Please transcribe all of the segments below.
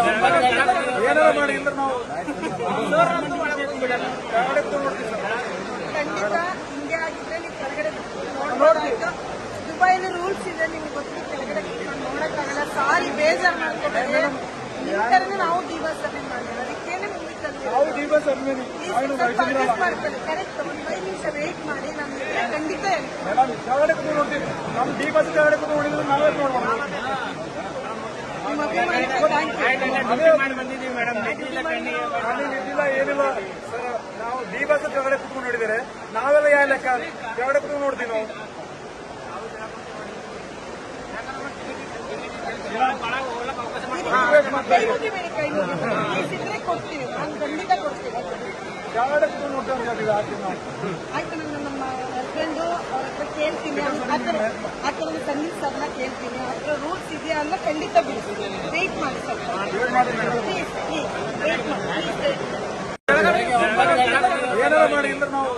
ಏನಾರ ಮಾಡಿ ಅಂದ್ರೆ ನಾವು ಕೆಳಗಡೆ ಕೂತ್ಕೊಂಡು ನೋಡ್ತೀವಿ ಸರ್. ಖಂಡಿತ ಹಿಂಗೆ ಆಗಿದ್ರೆ ನೀವು ಕೆಳಗಡೆ ನೋಡ್ಬೋದು ದುಬೈಲಿ ರೂಲ್ಸ್ ಇದೆ ನಿಮ್ಗೆ ಗೊತ್ತು ಕೆಳಗಡೆ ಕೂತ್ಕೊಂಡು ನೋಡಕ್ಕಾಗಲ್ಲ ಸಾರಿ ಬೇಜಾರ್ ಮಾಡ್ಕೊಬೇಡಿ ನಿಮ್ ತರನೇ ನಾವು ಡಿವೋರ್ಸ್ ಅಟೆಂಡ್ ಮಾಡಿದ್ವಿ ಅದಕ್ಕೇನೆ ನಿಮ್ಗೆ ನಾವು ಡಿ ಬಸ್ ಅರ್ಮೇನಿ ಪ್ಲೀಸ್ ಸ್ವಲ್ಪ ಅಡ್ಜಸ್ಟ್ ಮಾಡ್ಕೊಳ್ಳಿ ಕರೆಕ್ಟ್ ಒಂದು ಐದು ನಿಮಿಷ ವೇಟ್ ಮಾಡಿ ನಾನು ನಿಮ್ಗೆ ಖಂಡಿತ ಹೇಳ್ತೀನಿ ನಾವು ಕೆಳಗಡೆ ಕೂತ್ಕೊಂಡು ನೋಡ್ತೀವಿ ನಮ್ಮ ಡಿ ಬಸ್ ಕೆಳಗಡೆ ಕೂತ್ಕೊಂಡು ನೋಡಿದ್ರೆ ನಾವೇ ನೋಡ್ಬೋದು ನಿಮ್ಮ ಅಭಿಮಾನಕ್ಕೆ ಥ್ಯಾಂಕ್ ಯು ಅದೇ ಅಲ್ಲಿ ಇದ್ದಿಲ್ಲ ಏನಿಲ್ಲ ಸರ್ ನಾವು ಡಿ ಬಸ್ ಕೆಳಗಡೆ ಕೂತ್ಕೊಂಡು ನೋಡಿದರೆ ನಾವೆಲ್ಲ ಯಾವ ಲೆಕ್ಕ ಕೆಳಗಡೆ ಕೂತ್ಕೊಂಡು ನೋಡ್ತೀವಿ ನಾವು ಕೈ ಮುಗಿಬೇಡಿ ಕೈ ಮುಗಿಬೇಡಿ ಪ್ಲೀಸ್ ಇದ್ರೆ ಕೊಡ್ತೀವಿ ನಾನು ಖಂಡಿತ ಕೊಡ್ತೀನಿ ಕೆಳಗಡೆ ಕೂತ್ಕೊಂಡು ನೋಡ್ತೀವಿ ಅಂತ ಹೇಳ್ತೀವಿ ಹಾಕ್ತೀವಿ ನಾವು ಆಯ್ತು ನಾನು ನಮ್ಮ ಹಸ್ಬೆಂಡು ಅವ್ರ ಹತ್ರ ಕೇಳ್ತೀನಿ ಆ ಥರ ಆ ಥರದ ಸಂಗೀತ ಸರ್ನ ಕೇಳ್ತೀನಿ ಆ ಥರ ರೂಲ್ಸ್ ಇದೆಯಾ ಅಂತ ಖಂಡಿತ ಬಿಡ್ತೀನಿ ವೆಯ್ಟ್ ಮಾಡಿ ಸ್ವಲ್ಪ ಪ್ಲೀಸ್ ಪ್ಲೀಸ್ ವೆಯ್ಟ್ ಮಾಡಿ ಪ್ಲೀಸ್ ಏನಾರ ಮಾಡಿ ಅಂದ್ರೆ ನಾವು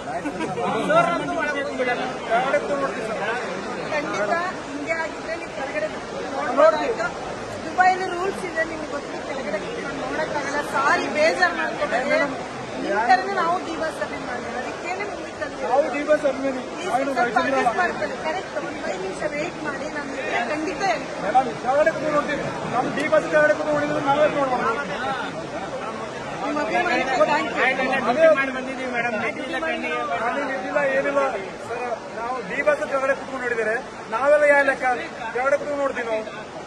ಕೆಳಗಡೆ ಕೂತ್ಕೊಂಡು ನೋಡ್ತೀವಿ ಸರ್ ಖಂಡಿತ ಹಿಂಗೆ ಆಗಿದ್ರೆ ನೀವು ಕೆಳಗಡೆ ನೋಡ್ಬೋದು ದುಬೈಲಿ ರೂಲ್ಸ್ ಇದೆ ನಿಮ್ಗೆ ಗೊತ್ತು ಕೆಳಗಡೆ ಕೂತ್ಕೊಂಡು ನೋಡಕ್ಕಾಗಲ್ಲ ಸಾರಿ ಬೇಜಾರ್ ಮಾಡ್ಕೊಬೇಡಿ ನಿಮ್ ತರನೇ ನಾವು ಡಿವೋರ್ಸ್ ಅಟೆಂಡ್ ಮಾಡಿದ್ವಿ ಅದಕ್ಕೇನೆ ನಿಮ್ಗೆ ಕಲ್ತಿರೋದು ನಾವು ಡಿ ಬಸ್ ಅರ್ಮೇನಿ ಪ್ಲೀಸ್ ಸ್ವಲ್ಪ ಅಡ್ಜಸ್ಟ್ ಮಾಡ್ಕೊಳ್ಳಿ ಕರೆಕ್ಟ್ ಒಂದು ಐದು ನಿಮಿಷ ವೇಟ್ ಮಾಡಿ ನಾನು ನಿಮ್ಗೆ ಖಂಡಿತ ಹೇಳ್ತೀನಿ ನಾವು ಕೆಳಗಡೆ ಕೂತ್ಕೊಂಡು ನೋಡ್ತೀವಿ ನಮ್ಮ ಡಿ ಬಸ್ ಕೆಳಗಡೆ ಕೂತ್ಕೊಂಡು ನೋಡಿದ್ರೆ ನಾವೇ ನೋಡ್ಬೋದು ನಿಮ್ಮ ಅಭಿಮಾನಕ್ಕೆ ಥ್ಯಾಂಕ್ ಯು ಅದೇ ಅಲ್ಲಿ ಇದ್ದಿಲ್ಲ ಏನಿಲ್ಲ ಸರ್ ನಾವು ಡಿ ಬಸ್ ಕೆಳಗಡೆ ಕೂತ್ಕೊಂಡು ನೋಡಿದರೆ ನಾವೆಲ್ಲ ಯಾವ ಲೆಕ್ಕ ಕೆಳಗಡೆ ಕೂತ್ಕೊಂಡು ನೋಡ್ತೀವಿ ನಾವು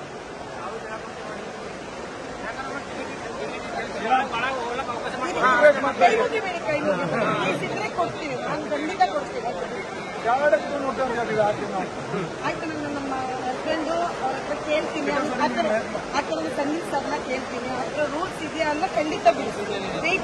ಕೈ ಮುಗಿಬೇಡಿ ಕೈ ಮುಗಿಬೇಡಿ ಪ್ಲೀಸ್ ಇದ್ರೆ ಕೊಡ್ತೀವಿ ನಾನು ಖಂಡಿತ ಕೊಡ್ತೀನಿ ಕೆಳಗಡೆ ಕೂತ್ಕೊಂಡು ನೋಡ್ತೀವಿ ಅಂತ ಹೇಳ್ತೀವಿ ಹಾಕ್ತೀವಿ ನಾವು ಆಯ್ತು ನಾನು ನಮ್ಮ ಹಸ್ಬೆಂಡು ಅವ್ರ ಹತ್ರ ಕೇಳ್ತೀನಿ ಆ ಥರ ಆ ಥರದ ಸಂಗೀತ ಸರ್ನ ಕೇಳ್ತೀನಿ ಆ ಥರ ರೂಲ್ಸ್ ಇದೆಯಾ ಅಂತ ಖಂಡಿತ ಬಿಡ್ತೀನಿ ವೆಯ್ಟ್